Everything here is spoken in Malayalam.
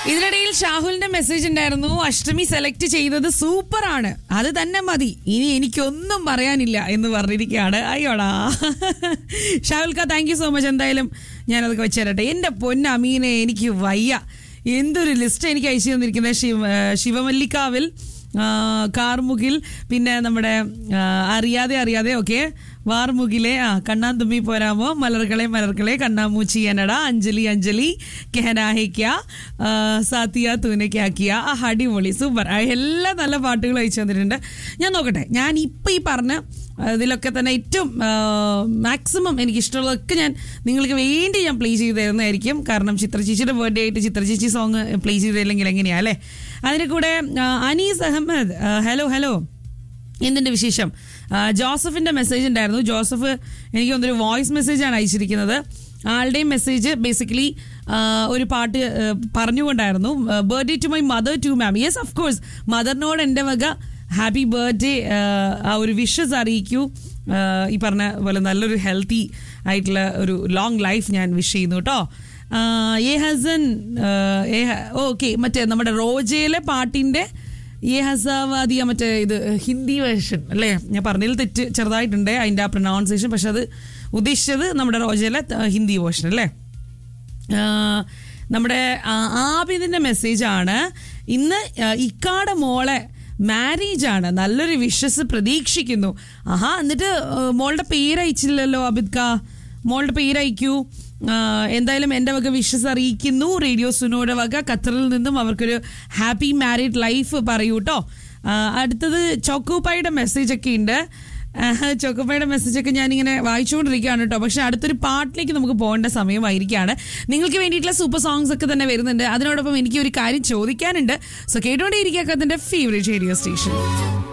ഇതിനിടയിൽ ഷാഹുലിന്റെ മെസ്സേജ് ഉണ്ടായിരുന്നു അഷ്ടമി സെലക്ട് ചെയ്തത് സൂപ്പർ ആണ് അത് തന്നെ മതി ഇനി എനിക്കൊന്നും പറയാനില്ല എന്ന് പറഞ്ഞിരിക്കുകയാണ് അയ്യോടാ ഷാഹുൽക്ക താങ്ക് യു സോ മച്ച് എന്തായാലും ഞാനതൊക്കെ വെച്ച് തരട്ടെ എൻ്റെ പൊന്നമീനെ എനിക്ക് വയ്യ എന്തൊരു ലിസ്റ്റ് എനിക്ക് അയച്ചു തന്നിരിക്കുന്നത് ശിവ ശിവമല്ലിക്കാവിൽ ആ, കാർമുകിൽ പിന്നെ നമ്മുടെ ആ, അറിയാതെ അറിയാതെ ഓക്കെ വാർമുകിലെ ആ കണ്ണാൻ തുമ്മി പോരാമോ മലർകളെ മലർകളെ കണ്ണാമൂച്ചി എന്നട അഞ്ജലി അഞ്ജലി കെഹനാഹിക്ക ആ, സാത്തിയ തൂനക്കാക്കിയ ആ അടിപൊളി സൂപ്പർ ആ, എല്ലാ നല്ല പാട്ടുകളും അയച്ചു തന്നിട്ടുണ്ട് ഞാൻ നോക്കട്ടെ ഞാൻ ഇപ്പം ഈ പറഞ്ഞ ഇതിലൊക്കെ തന്നെ ഏറ്റവും മാക്സിമം എനിക്ക് ഇഷ്ടമുള്ളതൊക്കെ ഞാൻ നിങ്ങൾക്ക് വേണ്ടി ഞാൻ പ്ലേ ചെയ്ത് തരുന്നതായിരിക്കും കാരണം ചിത്ര ചേച്ചിയുടെ ബർത്ത്ഡേ ആയിട്ട് ചിത്ര ചേച്ചി സോങ് പ്ലേ ചെയ്തില്ലെങ്കിൽ എങ്ങനെയാ അല്ലേ അതിന് കൂടെ ആ, അനീസ് അഹമ്മദ് ആ, ഹലോ ഹലോ എന്തിൻ്റെ വിശേഷം ആ, ജോസഫിൻ്റെ മെസ്സേജ് ഉണ്ടായിരുന്നു ജോസഫ് എനിക്ക് തോന്നുന്നൊരു വോയിസ് മെസ്സേജാണ് അയച്ചിരിക്കുന്നത് ആളുടെയും മെസ്സേജ് ബേസിക്കലി ഒരു പാട്ട് ആ, പറഞ്ഞുകൊണ്ടായിരുന്നു birthday to my mother to mom yes of course മദറിനോട് എൻ്റെ വക ഹാപ്പി ബർത്ത്ഡേ ആ ഒരു വിഷസ് അറിയിക്കൂ ആ, ഈ പറഞ്ഞ പോലെ നല്ലൊരു ഹെൽത്തി ആയിട്ടുള്ള ഒരു ലോങ് ലൈഫ് ഞാൻ വിഷ് ചെയ്യുന്നു കേട്ടോ ഏ ഹസൻ ഓക്കെ മറ്റേ നമ്മുടെ റോജയിലെ പാട്ടിൻ്റെ ഏ ഹസാവാദിയ മറ്റേ ഇത് ഹിന്ദി വേർഷൻ അല്ലേ ഞാൻ പറഞ്ഞതിൽ തെറ്റ് ചെറുതായിട്ടുണ്ട് അതിൻ്റെ ആ പ്രൊനൗൺസിയേഷൻ പക്ഷെ അത് ഉദ്ദേശിച്ചത് നമ്മുടെ റോജയിലെ ത- ഹിന്ദി വേർഷൻ അല്ലേ ആ, നമ്മുടെ ആ, ആബിദിന്റെ മെസ്സേജാണ് ഇന്ന് ആ, ഇക്കാടെ മോളെ മാരേജ് ആണ് നല്ലൊരു വിശ്വസ് പ്രതീക്ഷിക്കുന്നു ആഹാ എന്നിട്ട് ആ, മോളുടെ പേര് അയച്ചില്ലല്ലോ അബിദ് കാ മോളുടെ പേര് അയക്കൂ ആ, എന്തായാലും എൻ്റെ വക വിശ്വസ് അറിയിക്കുന്നു റേഡിയോ സുനോയുടെ വക ഖത്തറിൽ നിന്നും അവർക്കൊരു ഹാപ്പി മാരീഡ് ലൈഫ് പറയൂ കേട്ടോ അടുത്തത് ചോക്കോപ്പായുടെ മെസ്സേജ് ഒക്കെ ഉണ്ട് ആഹ് ചോക്കോപ്പയുടെ മെസ്സേജൊക്കെ ഞാനിങ്ങനെ വായിച്ചുകൊണ്ടിരിക്കുകയാണ് കേട്ടോ പക്ഷെ അടുത്തൊരു പാട്ടിലേക്ക് നമുക്ക് പോകേണ്ട സമയമായിരിക്കുകയാണ് നിങ്ങൾക്ക് വേണ്ടിയിട്ടുള്ള സൂപ്പർ സോങ്സ് ഒക്കെ തന്നെ വരുന്നുണ്ട് അതിനോടൊപ്പം എനിക്ക് ഒരു കാര്യം ചോദിക്കാനുണ്ട് സോ കേട്ടോണ്ടേ ഇരിക്കുക അതിന്റെ ഫേവറേറ്റ് റേഡിയോ സ്റ്റേഷൻ